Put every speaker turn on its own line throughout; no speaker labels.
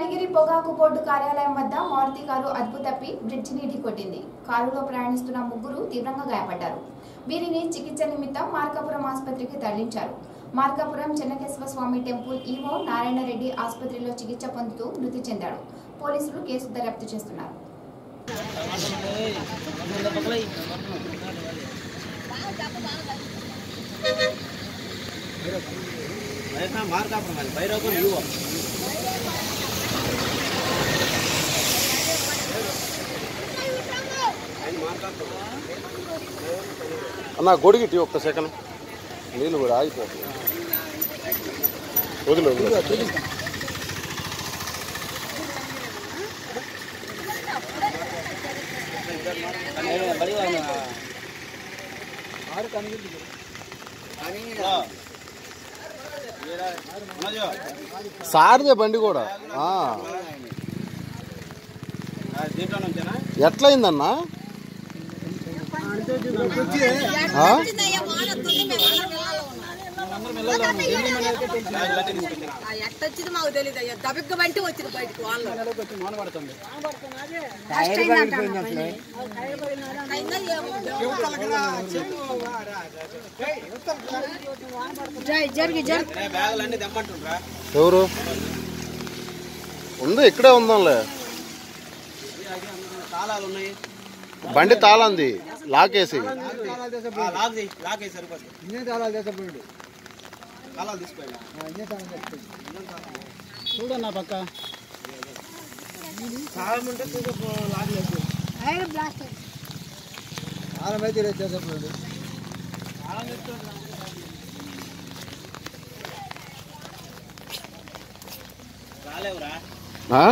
కలిగిరి పొగాకు బోర్డు కార్యాలయం వద్ద మారుతి కారు అదుపు తప్పి బ్రిడ్జిని ఢీకొట్టింది కారులో ప్రయాణిస్తున్న ముగ్గురు తీవ్రంగా గాయపడ్డారు వీరిని చికిత్స నిమిత్తం మార్కాపురం ఆసుపత్రికి తరలించారు మార్కాపురం చెన్నకేశ్వర స్వామి టెంపుల్ ఈవో నారాయణ రెడ్డి ఆసుపత్రిలో చికిత్స పొందుతూ మృతి చెందాడు పోలీసులు కేసు దర్యాప్తు చేస్తున్నారు
మార్కాపురం అది భైరవపురం యువ
అన్న గొడిగిటి ఒక్క సెకండ్ నీళ్ళు కూడా ఆగిపోతుంది వదిలే వదిలే
బడి
సారిదే బండి కూడా ఆ.
దీంట్లో నుంచేనా
ఎట్లయిందన్నా ఆ?
ఎట్టొచ్చింది మాకు తెలియదు అయ్యా దబిగ్గ బంటి వచ్చింది బయటకు వాళ్ళు అయినా జరిగి జరిగి
బ్యాగులు అన్ని దమ్మంటుండ్రా
ఎవరు ఉంది ఇక్కడే ఉందాంలే
తాళాలు ఉన్నాయి
బండి తాళంది లాకేసి
ఆ, లాక్ చేయి లాక్ చేయి సరిపోతుంది తాళాలు తీసుకోండి
చూడన్నా పక్క
రాలేవురా
ఆ?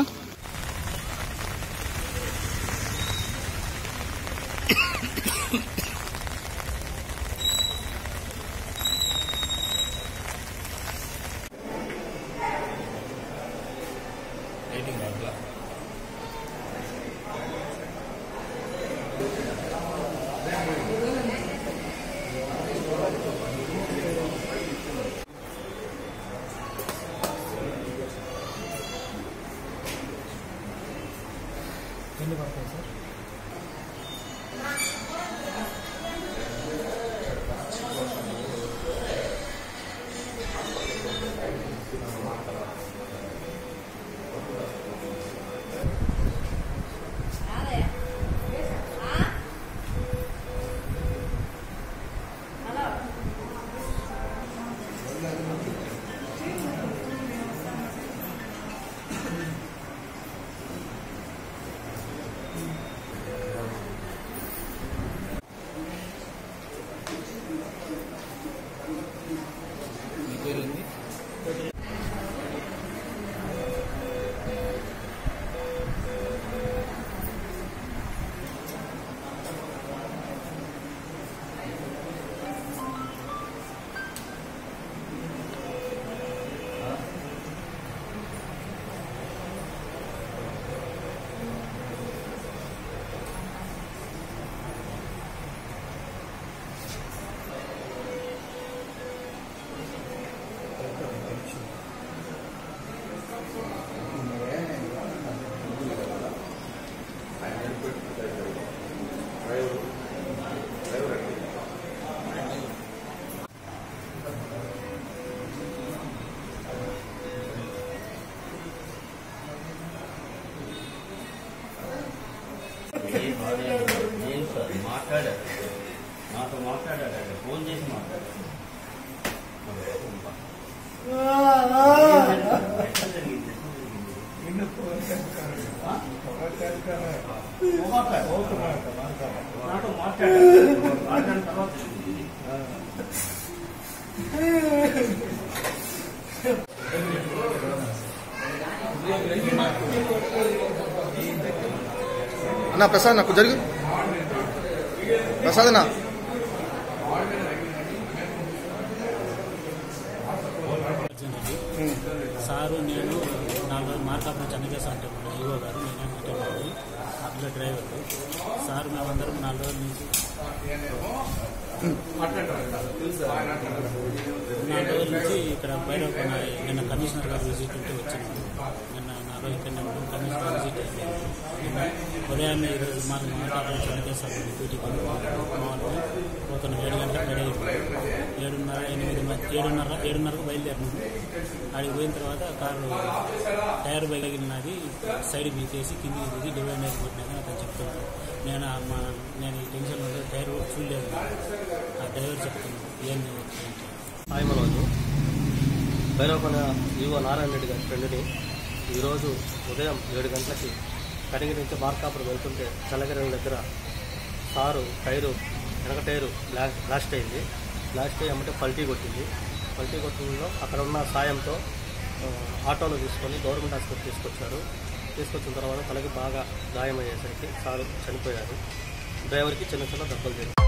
మాట్లాడాడు నాతో మాట్లాడాడు ఫోన్ చేసి మాట్లాడాడు నాతో మాట్లాడాడు మాట్లాడిన తర్వాత
అన్న ప్రసాద్ నాకు జరిగి ప్రసాద్ అన్న
సారు నేను నాలుగు రోజులు మార్కాపురం చెన్నకేశ అంటే ఈవో గారు నేనే మాట్లాడాలి అందులో డ్రైవర్ సార్ మేమందరం నాలుగు రోజుల నుంచి నాలుగు రోజుల నుంచి ఇక్కడ బైరవకొండ నిన్న కమిషనర్ గారు విజిట్ ఉంటే వచ్చినాము నిన్న నా రోజు ఇక్కడ ఉన్నాం కమిషనర్ గారు విజిట్ అయ్యారు నిన్న ఉదయాన్నే ఈరోజు మాకు మార్కాపురం చంద్రకేశ్వర డ్యూటీకి మామూలుగా పోతున్న ఏడు గంటలకు రెడీ అయిపోయాం ఏడున్నర ఎనిమిది మధ్య ఏడున్నర ఏడున్నరకు బయలుదేరినాము అడిగి పోయిన తర్వాత కారు టైర్ బయలుగినది సైడ్ బీకేసి కిందికి దిగి డివైన్ అయిపోయినది అతను చెప్తున్నాడు నేను ఆ మా నేను ఈ టెన్షన్ ఉంటే టైర్ కూడా చూడలేదు ఆ డ్రైవర్ చెప్తున్నాడు ఏం చెప్తున్నాడు
హాయ్ మనోజు భైరవకొండ ఈవో నారాయణ రెడ్డి గారి ఫ్రెండ్ని ఈరోజు ఉదయం ఏడు గంటలకి కడిగి నుంచి మార్కాపురం వెళ్తుంటే చల్లగిరి దగ్గర కారు టైరు వెనక టైరు బ్లా బ్లాస్ట్ అయింది బ్లాస్ట్ అయ్యి అమ్మటే పల్టీ కొట్టింది పల్టీ కొట్టడంలో అక్కడ ఉన్న సాయంతో ఆ, ఆటోలో తీసుకొని గవర్నమెంట్ హాస్పిటల్ తీసుకొచ్చారు తీసుకొచ్చిన తర్వాత తలకి బాగా గాయమయ్యేసరికి కారు చనిపోయారు డ్రైవర్కి చిన్న చిన్న దెబ్బలు జరిగాయి